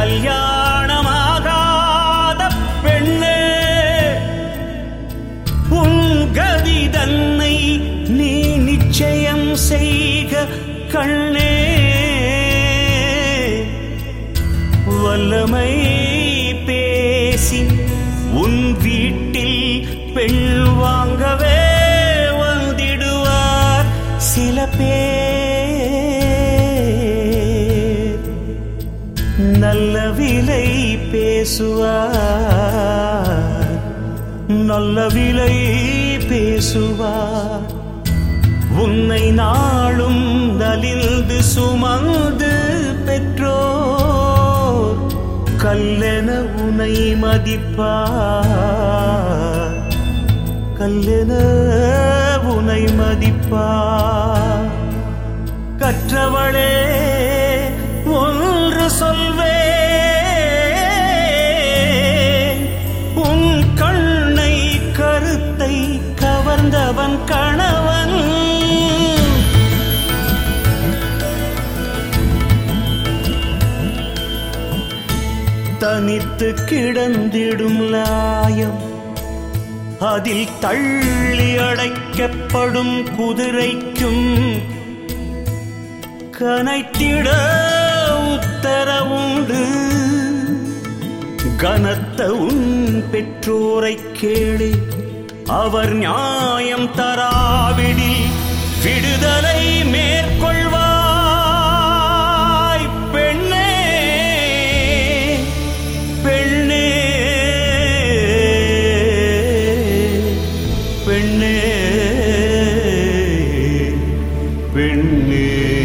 கல்யாணமாகாத பெண்ணே உன் கதி தன்னை நீ நிச்சயம் செய்க கண்ணே வல்லமை பேசி உன் வீட்டில் பெண் வாங்கவே வந்திடுவார் சில பேர் நல்ல விலை பேசுவார் நல்ல விலை பேசுவார் உன்னை நாளும் நலிந்து சுமந்து பெற்றோர் கல்லென உனை மதிப்பார் கல்லென உனை மதிப்பார் கற்றவளே ஒன்று சொல்வேன் உன் கண்ணை கருத்தை கவர்ந்தவன் கணவன் தனித்து கிடந்திடும் லாயம் அதில் தள்ளி அடைக்கப்படும் குதிரைக்கும் கனைத்திட உத்தரவுண்டு கனத்த உன் பெற்றோரைக் கேளு அவர் நியாயம் தராவிடில் விடுதலை மேற்கொள்வாய் பெண்ணே பெண்ணே பெண்ணே பெண்ணே